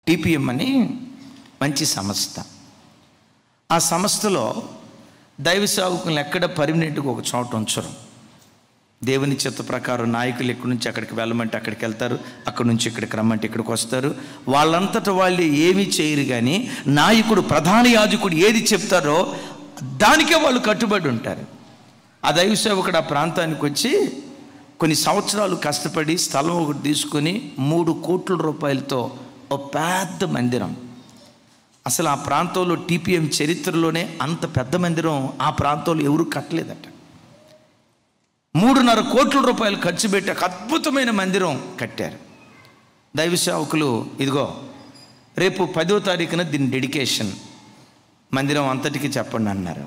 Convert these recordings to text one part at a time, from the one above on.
TPM అని మంచి సంస్థ ఆ సంస్థలో దైవ సేవకులను ఎక్కడ పర్మినెంట్గా ఒక చోట ఉంచరు దేవుని చిత్త ప్రకారం నాయకులు ఎక్కడి నుంచి అక్కడికి వెళ్ళమంటే అక్కడికి వెళ్తారు అక్కడి నుంచి ఇక్కడికి రమ్మంటే ఇక్కడికి వస్తారు వాళ్ళంతట వాళ్ళు ఏమీ చేయరు కానీ నాయకుడు ప్రధాన యాజకుడు ఏది చెప్తారో దానికే వాళ్ళు కట్టుబడి ఉంటారు ఆ దైవ సేవకుడు ఆ ప్రాంతానికి వచ్చి కొన్ని సంవత్సరాలు కష్టపడి స్థలం ఒకటి తీసుకొని మూడు కోట్ల రూపాయలతో ఒక పెద్ద మందిరం అసలు ఆ ప్రాంతంలో టీపీఎం చరిత్రలోనే అంత పెద్ద మందిరం ఆ ప్రాంతంలో ఎవరు కట్టలేదట మూడున్నర కోట్ల రూపాయలు ఖర్చు పెట్టి ఒక అద్భుతమైన మందిరం కట్టారు దైవ సేవకులు ఇదిగో రేపు పదో తారీఖున దీని డెడికేషన్ మందిరం అంతటికి చెప్పండి అన్నారు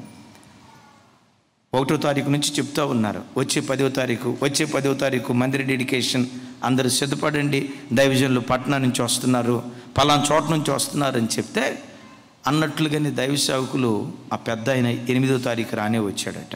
ఒకటో తారీఖు నుంచి చెప్తా ఉన్నారు వచ్చే పదో తారీఖు వచ్చే పదో తారీఖు మందిర డెడికేషన్ అందరూ సిద్ధపడండి దైవజనులు పట్నం నుంచి వస్తున్నారు పలానా చోట నుంచి వస్తున్నారు అని చెప్తే అన్నట్లుగానే దైవ సేవకులు ఆ పెద్ద ఆయన ఎనిమిదో తారీఖు రానే వచ్చాడట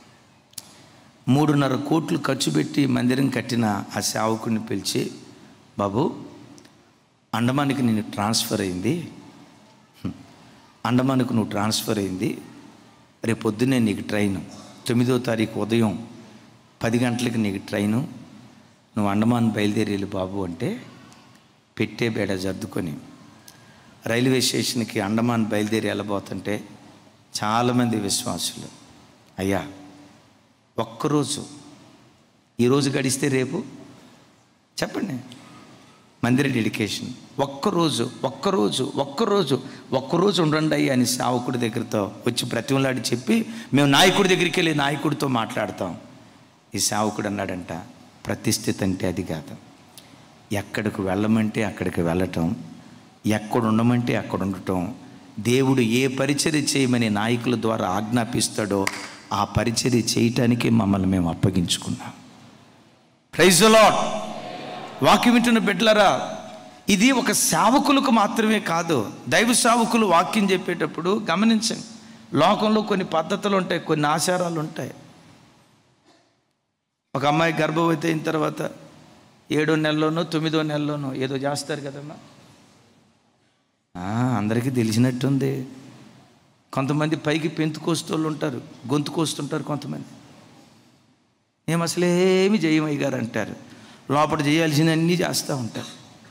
మూడున్నర కోట్లు ఖర్చు పెట్టి మందిరం కట్టిన ఆ సేవకుడిని పిలిచి బాబు అండమానికి నేను ట్రాన్స్ఫర్ అయింది హ్మ్. అండమానికి నువ్వు ట్రాన్స్ఫర్ అయింది రేపు పొద్దున్నే నీకు ట్రైన్ తొమ్మిదో తారీఖు ఉదయం పది గంటలకి నీకు ట్రైను నువ్వు అండమాన్ బయలుదేరి వెళ్ళు బాబు అంటే పెట్టే బేడ సర్దుకొని రైల్వే స్టేషన్కి అండమాన్ బయలుదేరి వెళ్ళబోతుంటే చాలామంది విశ్వాసులు అయ్యా ఒక్కరోజు ఈరోజు గడిస్తే రేపు చెప్పండి మందిర డెడికేషన్ ఒక్కరోజు ఒక్కరోజు ఒక్కరోజు ఒక్కరోజు ఉండండి అయ్యా అని సేవకుడి దగ్గరతో వచ్చి ప్రతిమలాడి చెప్పి మేము నాయకుడి దగ్గరికి వెళ్ళి నాయకుడితో మాట్లాడతాం ఈ సేవకుడు అన్నాడంట ప్రతిష్ఠిత అంటే అది కాదు ఎక్కడికి వెళ్ళమంటే అక్కడికి వెళ్ళటం ఎక్కడ ఉండమంటే అక్కడ ఉండటం దేవుడు ఏ పరిచర్య చేయమని నాయకుల ద్వారా ఆజ్ఞాపిస్తాడో ఆ పరిచర్య చేయటానికి మమ్మల్ని మేము అప్పగించుకున్నాం ప్రైజ్ లాడ్ వాక్యం వింటున్న బిడ్డలరా ఇది ఒక సేవకులకు మాత్రమే కాదు దైవ సేవకులు వాక్యం చెప్పేటప్పుడు గమనించండి లోకంలో కొన్ని పద్ధతులు ఉంటాయి కొన్ని ఆచారాలు ఉంటాయి ఒక అమ్మాయి గర్భవతి అయిన తర్వాత ఏడో నెలలోనో తొమ్మిదో నెలలోనో ఏదో చేస్తారు కదమ్మా ఆ, అందరికీ తెలిసినట్టుంది కొంతమంది పైకి పెంతుకోస్తోళ్ళు ఉంటారు గొంతు కోస్తుంటారు కొంతమంది మేము అసలేమి జయమయ్య గారు అంటారు లోపల చేయాల్సినవన్నీ చేస్తూ ఉంటారు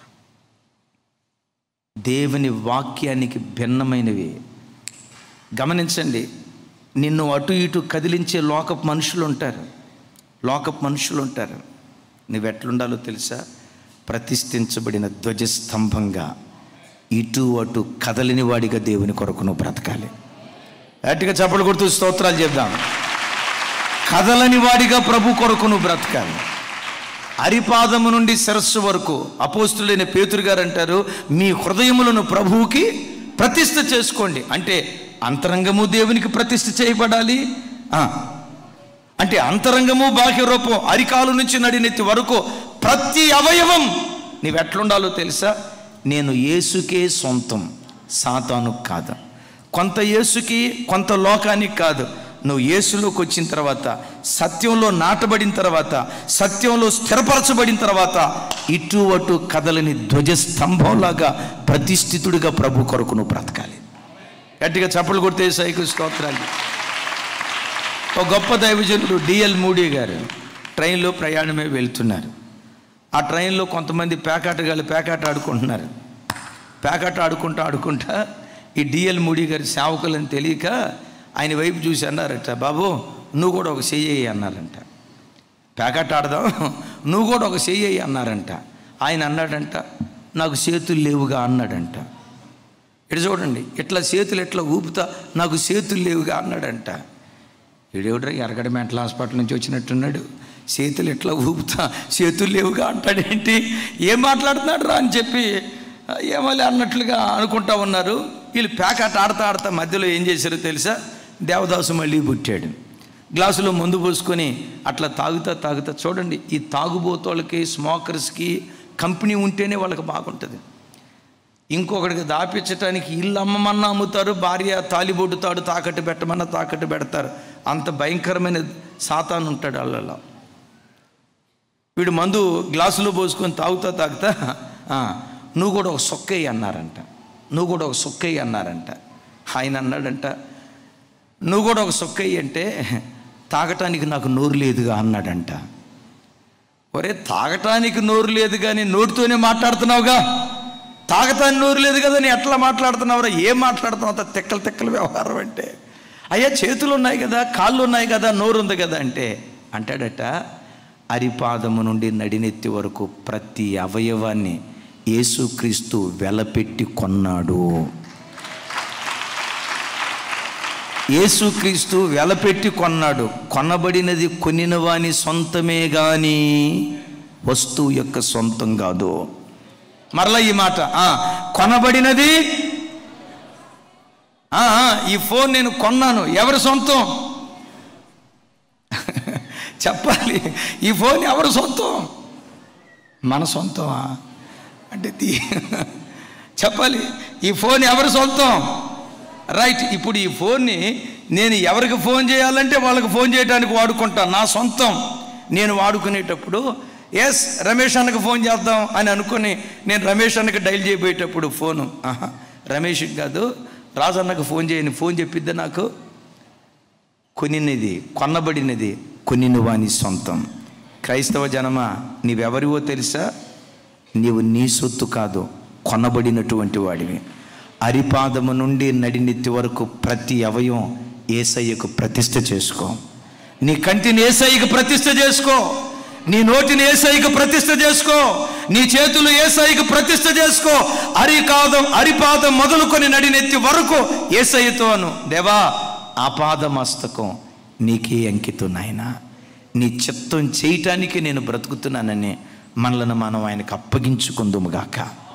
దేవుని వాక్యానికి భిన్నమైనవి గమనించండి నిన్ను అటు ఇటు కదిలించే లోకపు మనుషులు ఉంటారు లోకపు మనుషులు ఉంటారు నువ్వు ఎట్లుండాలో తెలుసా ప్రతిష్ఠించబడిన ధ్వజస్తంభంగా ఇటు అటు కదలిని వాడిగా దేవుని కొరకు నువ్వు బ్రతకాలి గట్టిగా చప్పలు కొడుతూ స్తోత్రాలు చెప్దాం కదలని వాడిగా ప్రభు కొరకు నువ్వు బ్రతకాలి అరిపాదము నుండి శిరస్సు వరకు అపోస్తులైన పేతురు గారు అంటారు మీ హృదయములను ప్రభువుకి ప్రతిష్ఠ చేసుకోండి అంటే అంతరంగము దేవునికి ప్రతిష్ఠ చేయబడాలి ఆ, అంటే అంతరంగము బాహ్య రూపం అరికాలు నుంచి నడినెత్తి వరకు ప్రతి అవయవం నీవు ఎట్లుండాలో తెలుసా నేను యేసుకే సొంతం సాతాను కాదు కొంత యేసుకి కొంత లోకానికి కాదు నువ్వు యేసులోకి వచ్చిన తర్వాత సత్యంలో నాటబడిన తర్వాత సత్యంలో స్థిరపరచబడిన తర్వాత ఇటు అటు కదలని ధ్వజస్తంభంలాగా ప్రతిష్ఠితుడిగా ప్రభు కొరకు నువ్వు బ్రతకాలి గట్టిగా చప్పలు కొడితే సైకిల్ స్తోత్రాలు ఒక గొప్ప దైవజనుడు డిఎల్ మూడీ గారు ట్రైన్లో ప్రయాణమే వెళ్తున్నారు ఆ ట్రైన్లో కొంతమంది పేకాటగాళ్ళు పేకాట ఆడుకుంటున్నారు పేకాట ఆడుకుంటా ఆడుకుంటా ఈ డిఎల్ మూడీ గారి సేవకులని తెలియక ఆయన వైపు చూసి అన్నారట బాబు నువ్వు కూడా ఒక చెయ్యి అన్నారంట పేకాట ఆడదాం నువ్వు కూడా ఒక చెయ్యి అన్నారంట ఆయన అన్నాడంట నాకు చేతులు లేవుగా అన్నాడంట ఇటు చూడండి ఇట్లా చేతులు ఎట్లా ఊపుతా నాకు చేతులు లేవుగా అన్నాడంట ఈడేవిడ్రా ఎరగడ మెంటల్ హాస్పిటల్ నుంచి వచ్చినట్టున్నాడు చేతులు ఎట్లా ఊపుతా చేతులు లేవుగా అంటాడేంటి ఏం మాట్లాడుతున్నాడు రా అని చెప్పి ఏమలే అన్నట్లుగా అనుకుంటా ఉన్నారు వీళ్ళు ప్యాకెట్ ఆడతా ఆడతా మధ్యలో ఏం చేశారో తెలుసా దేవదాసు మళ్ళీ పుట్టాడు గ్లాసులో మందు పోసుకొని అట్లా తాగుతా తాగుతా చూడండి ఈ తాగుబోతోళ్ళకి స్మోకర్స్కి కంపెనీ ఉంటేనే వాళ్ళకి బాగుంటుంది ఇంకొకడికి దాపించటానికి ఇల్లు అమ్మమన్నా అమ్ముతారు భార్య తాలిబొట్టు తాడు తాకట్టు పెట్టమన్నా తాకట్టు పెడతారు అంత భయంకరమైన సాతాను ఉంటాడు వాళ్ళలో వీడు మందు గ్లాసులో పోసుకొని తాగుతా తాగుతా ఆ, నువ్వు కూడా ఒక సొక్కయ్య అన్నారంట నువ్వు కూడా ఒక సొక్కయ్య అన్నారంట ఆయన అన్నాడంట నువ్వు కూడా ఒక సొక్కయ్య అంటే తాగటానికి నాకు నోరు లేదుగా అన్నాడంట ఒరే తాగటానికి నోరు లేదు కానీ నోటితోనే మాట్లాడుతున్నావుగా తాగటానికి నోరు లేదు కదా నీ ఎట్లా మాట్లాడుతున్నావురా ఏం మాట్లాడుతున్నావు అంత తెక్కలు తెక్కల వ్యవహారం అంటే అయ్యా చేతులు ఉన్నాయి కదా కాళ్ళు ఉన్నాయి కదా నోరు ఉంది కదా అంటే అంటాడట అరిపాదము నుండి నడినెత్తి వరకు ప్రతి అవయవాన్ని యేసుక్రీస్తు వెలపెట్టి కొన్నాడు యేసుక్రీస్తు వెలపెట్టి కొన్నాడు కొనబడినది కొనిన వాని సొంతమే గాని వస్తువు యొక్క సొంతం కాదు మరలా ఈ మాట ఆ, కొనబడినది ఆ, ఆ, ఈ ఫోన్ నేను కొన్నాను ఎవరి సొంతం చెప్పాలి ఈ ఫోన్ ఎవరి సొంతం మన సొంతమా అంటే తీ- చెప్పాలి ఈ ఫోన్ ఎవరి సొంతం రైట్ ఇప్పుడు ఈ ఫోన్ని నేను ఎవరికి ఫోన్ చేయాలంటే వాళ్ళకి ఫోన్ చేయడానికి వాడుకుంటాను నా సొంతం నేను వాడుకునేటప్పుడు ఎస్ రమేష్ అన్నకు ఫోన్ చేద్దాం అని అనుకుని నేను రమేష్ అన్నకి డైల్ చేయబోయేటప్పుడు ఫోను ఆహా, రమేష్కి కాదు రాజన్నకు ఫోన్ చేయని ఫోన్ చెప్పిద్దా నాకు కొనినది కొనబడినది కొనిన వాని సొంతం క్రైస్తవ జనమా నీవెవరివో తెలుసా నీవు నీ సొత్తు కాదు కొనబడినటువంటి వాడివి అరిపాదము నుండి నడినెత్తి వరకు ప్రతి అవయం ఏసయ్యకు ప్రతిష్ఠ చేసుకో నీ కంటిని ఏసయ్యకు ప్రతిష్ఠ చేసుకో నీ నోటిని ఏసైకి ప్రతిష్ఠ చేసుకో నీ చేతులు ఏసైకి ప్రతిష్ఠ చేసుకో అరికాదం అరిపాదం మొదలుకొని నడినెత్తి వరకు ఏసయ్యతోను దేవా ఆపాదమస్తకం నీకే అంకితం నాయనా నీ చిత్తం చేయటానికి నేను బ్రతుకుతున్నానని మనలను మనం ఆయనకు అప్పగించుకుందుముగాక